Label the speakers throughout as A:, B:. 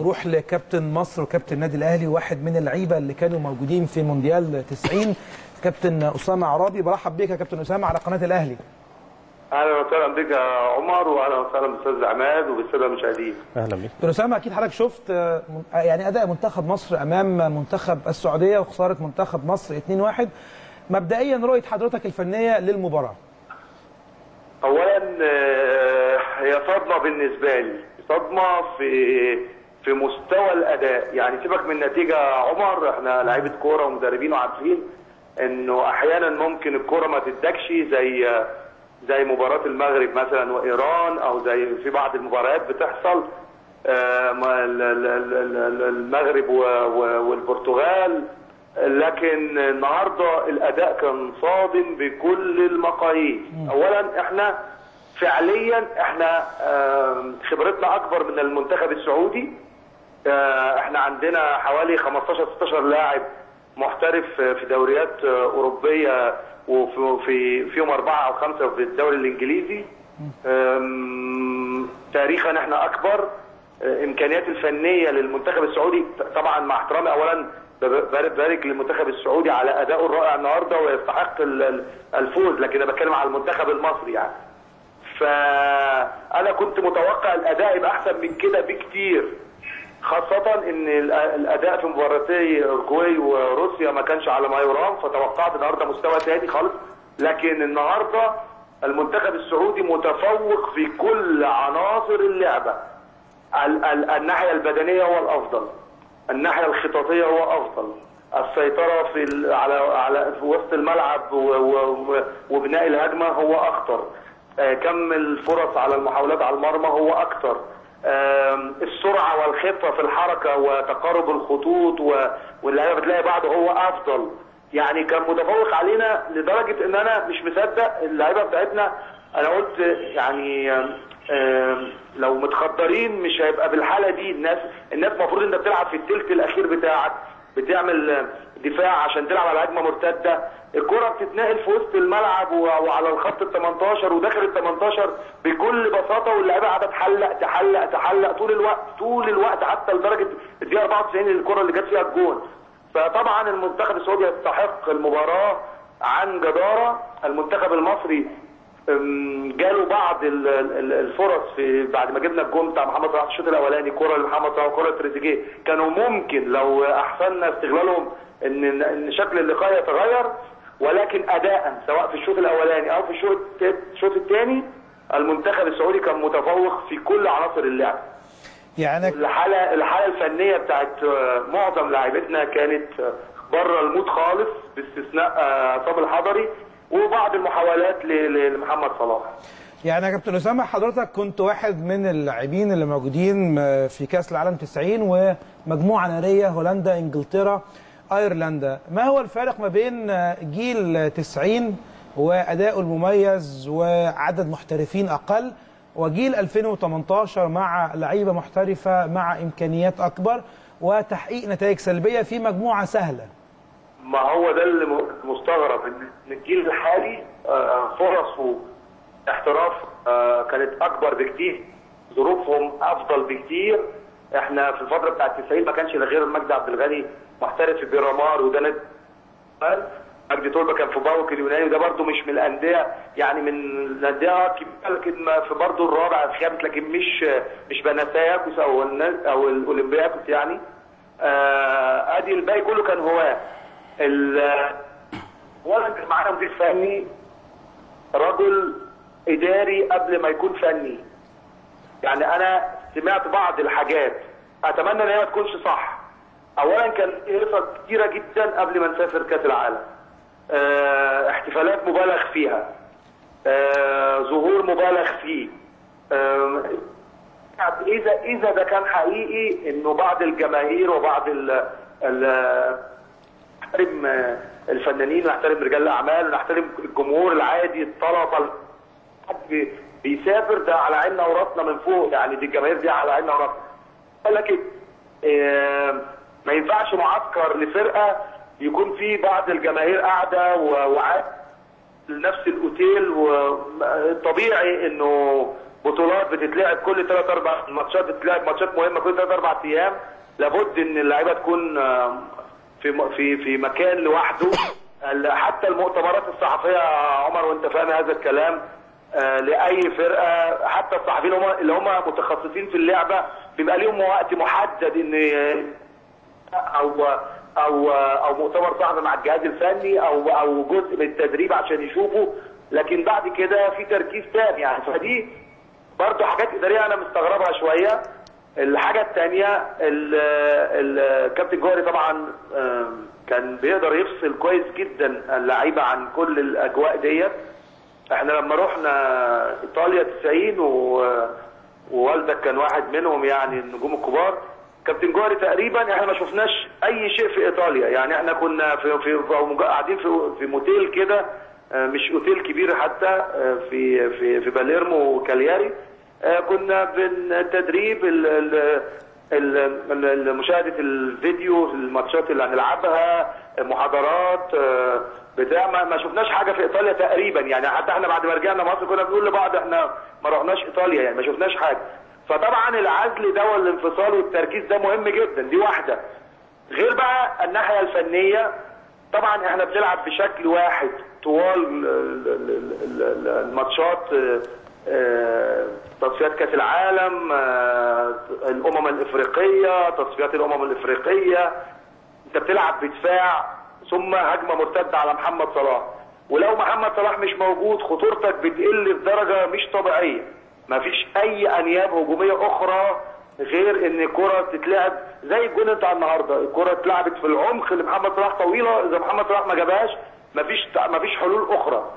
A: نروح لكابتن مصر وكابتن النادي الاهلي واحد من اللعيبه اللي كانوا موجودين في مونديال 90 كابتن اسامه عرابي برحب بيك يا كابتن اسامه على قناه الاهلي
B: اهلا وسهلا بك يا عمر واهلا وسهلا بالاستاذ عماد وبالساده المشاهدين
C: اهلا بيك
A: كابتن اسامه اكيد حضرتك شفت آه، من- يعني اداء منتخب مصر امام منتخب السعوديه وخساره منتخب مصر 2-1 مبدئيا رؤيه حضرتك الفنيه للمباراه
B: اولا آه، هي صدمه بالنسبه لي صدمه في في مستوى الاداء يعني سيبك من النتيجه يا عمر احنا لعيبه كوره ومدربين وعارفين انه احيانا ممكن الكوره ما تدكش زي زي مباراه المغرب مثلا وايران او زي في بعض المباريات بتحصل آه، ما ال- ال- ال- ال- المغرب و- و- والبرتغال لكن النهارده الاداء كان صادم بكل المقاييس اولا احنا فعليا احنا آم، خبرتنا اكبر من المنتخب السعودي آه، احنا عندنا حوالي 15 16 لاعب محترف في دوريات آه، اوروبيه وفي في فيهم اربعه او خمسه في الدوري الانجليزي آم، تاريخا احنا اكبر آه، امكانيات الفنيه للمنتخب السعودي طبعا مع احترامي اولا ببارك بارك للمنتخب السعودي على ادائه الرائع النهارده ويستحق ال- ال- الفوز لكن انا بتكلم على المنتخب المصري يعني فانا كنت متوقع الاداء يبقى احسن من كده بكتير خاصة ان ال- الاداء في مباراتي اورجواي وروسيا ما كانش على ما يرام فتوقعت النهارده مستوى تاني خالص لكن النهارده المنتخب السعودي متفوق في كل عناصر اللعبة ال- ال- الناحية البدنية هو الافضل الناحية الخططية هو افضل السيطرة في ال- على على في وسط الملعب و- و- وبناء الهجمة هو اخطر آه، كم الفرص على المحاولات على المرمى هو اكتر آم، السرعه والخفه في الحركه وتقارب الخطوط و- واللعيبه بتلاقي بعض هو افضل يعني كان متفوق علينا لدرجه ان انا مش مصدق اللعيبه بتاعتنا انا قلت يعني آم، آم، لو متخدرين مش هيبقى بالحاله دي الناس الناس المفروض انت بتلعب في الثلث الاخير بتاعك بتعمل آه، دفاع عشان تلعب على هجمه مرتده الكره بتتنقل في وسط الملعب و- وعلى الخط ال 18 وداخل ال 18 بكل بساطه واللعيبه قاعده تحلق تحلق تحلق طول الوقت طول الوقت حتى لدرجه الدقيقه 94 الكره اللي جت فيها الجون فطبعا المنتخب السعودي يستحق المباراه عن جداره المنتخب المصري أم، جاله بعض ال- ال- الفرص في بعد ما جبنا الجون بتاع محمد صلاح الشوط الاولاني كره لمحمد صلاح وكره تريزيجيه كانوا ممكن لو احسننا استغلالهم ان ان شكل اللقاء يتغير ولكن اداء سواء في الشوط الاولاني او في الشوط الت- الشوط الثاني المنتخب السعودي كان متفوق في كل عناصر اللعب
A: يعني
B: الحاله الحاله الفنيه بتاعت آه، معظم لاعبتنا كانت آه، بره المود خالص باستثناء آه، عصام الحضري وبعض المحاولات ل- ل- لمحمد صلاح
A: يعني يا كابتن اسامه حضرتك كنت واحد من اللاعبين اللي موجودين في كاس العالم 90 ومجموعه ناريه هولندا انجلترا ايرلندا ما هو الفارق ما بين جيل 90 وادائه المميز وعدد محترفين اقل وجيل 2018 مع لعيبه محترفه مع امكانيات اكبر وتحقيق نتائج سلبيه في مجموعه سهله
B: ما هو ده اللي م- مستغرب ان إن الجيل الحالي آه، فرصه احتراف آه، كانت اكبر بكتير ظروفهم افضل بكتير احنا في الفتره بتاعت 90 ما كانش إلا غير مجدي عبد الغني محترف في بيرامار وده نادي مجدي طلبه كان في باوك اليوناني وده برده مش من الانديه يعني من الانديه كبيره لكن ما في برده الرابع الخامس لكن مش مش بنساياكوس او النا- او الاولمبياكوس يعني آه، ادي الباقي كله كان هواه ال- اولا كان معانا مدير فني رجل اداري قبل ما يكون فني يعني انا سمعت بعض الحاجات اتمنى ان هي ما تكونش صح اولا كان في قصص كتيره جدا قبل ما نسافر كاس العالم اه احتفالات مبالغ فيها اه ظهور مبالغ فيه اه اذا اذا ده كان حقيقي انه بعض الجماهير وبعض ال ال نحترم آه، الفنانين ونحترم رجال الاعمال ونحترم الجمهور العادي الطلبه حد بي- بيسافر ده على عيننا وراسنا من فوق يعني دي الجماهير دي على عيننا وراسنا لكن آه، ما ينفعش معسكر لفرقه يكون فيه بعض الجماهير قاعده و- وعاد لنفس الاوتيل وطبيعي انه بطولات بتتلعب كل ثلاث اربع ماتشات بتتلعب ماتشات مهمه كل ثلاث اربع ايام لابد ان اللعيبه تكون آه، في م- في في مكان لوحده ال- حتى المؤتمرات الصحفيه يا عمر وانت فاهم هذا الكلام آه، لاي فرقه حتى الصحفيين هم اللي هم متخصصين في اللعبه بيبقى ليهم وقت محدد ان او او او مؤتمر صحفي مع الجهاز الفني او او جزء من التدريب عشان يشوفوا لكن بعد كده في تركيز تام يعني فدي برضه حاجات اداريه انا مستغربها شويه الحاجه الثانيه الكابتن جوهري طبعا آم، كان بيقدر يفصل كويس جدا اللعيبه عن كل الاجواء ديت احنا لما رحنا ايطاليا 90 و... ووالدك كان واحد منهم يعني النجوم الكبار كابتن جوهري تقريبا احنا ما شفناش اي شيء في ايطاليا يعني احنا كنا في في في- قاعدين في في موتيل كده آه، مش اوتيل كبير حتى آه، في في في باليرمو وكالياري آه، كنا بالتدريب ال- ال- ال- ال- مشاهده الفيديو الماتشات اللي هنلعبها محاضرات آه، بتاع ما, ما شفناش حاجه في ايطاليا تقريبا يعني حتى احنا بعد ما رجعنا مصر كنا بنقول لبعض احنا ما رحناش ايطاليا يعني ما شفناش حاجه فطبعا العزل ده والانفصال والتركيز ده مهم جدا دي واحده غير بقى الناحيه الفنيه طبعا احنا بنلعب بشكل واحد طوال ال- ال- ال- ال- الماتشات آه، آه، تصفيات كاس العالم آه، الامم الافريقيه تصفيات الامم الافريقيه انت بتلعب بدفاع ثم هجمه مرتده على محمد صلاح ولو محمد صلاح مش موجود خطورتك بتقل بدرجه مش طبيعيه مفيش اي انياب هجوميه اخرى غير ان الكره تتلعب زي الجون بتاع النهارده الكره اتلعبت في العمق لمحمد صلاح طويله اذا محمد صلاح ما جابهاش مفيش مفيش حلول اخرى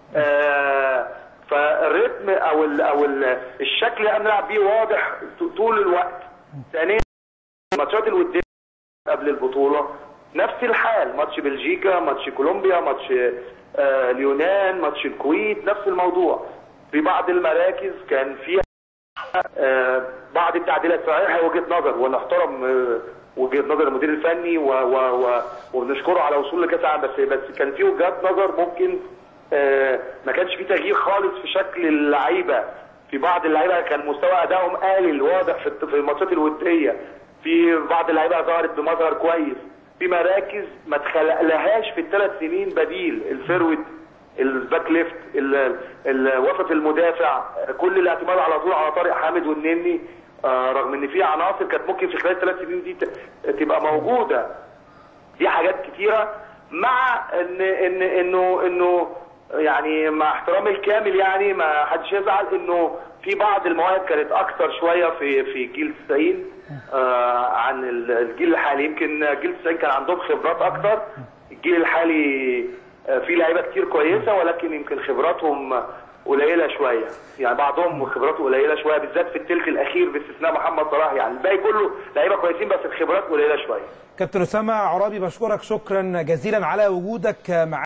B: آه فالريتم او ال او ال الشكل اللي احنا بنلعب بيه واضح ط- طول الوقت ثانيا الماتشات الوديه قبل البطوله نفس الحال ماتش بلجيكا ماتش كولومبيا ماتش آه اليونان ماتش الكويت نفس الموضوع في بعض المراكز كان فيها آه بعض التعديلات صحيح هي وجهه نظر ونحترم آه وجهه نظر المدير الفني و و و وبنشكره على وصول لكاس العالم بس بس كان في وجهات نظر ممكن آه ما كانش في تغيير خالص في شكل اللعيبه في بعض اللعيبه كان مستوى ادائهم قليل واضح في الت- في الماتشات الوديه في بعض اللعيبه ظهرت بمظهر كويس في مراكز ما اتخلق لهاش في الثلاث سنين بديل الفيرود الباك ليفت ال- ال- وسط المدافع كل الاعتماد على طول على طارق حامد والنني آه، رغم ان في عناصر كانت ممكن في خلال الثلاث سنين دي ت- تبقى موجوده دي حاجات كتيره مع ان ان انه انه يعني مع احترامي الكامل يعني ما حدش يزعل انه في بعض المواهب كانت اكثر شويه في في جيل 90 آه عن ال- الجيل الحالي يمكن جيل 90 كان عندهم خبرات اكثر الجيل الحالي آه في لعيبه كتير كويسه ولكن يمكن خبراتهم قليله شويه يعني بعضهم خبراته قليله شويه بالذات في الثلث الاخير باستثناء محمد صلاح يعني الباقي كله لعيبه كويسين بس الخبرات قليله شويه
A: كابتن اسامه عرابي بشكرك شكرا جزيلا على وجودك معنا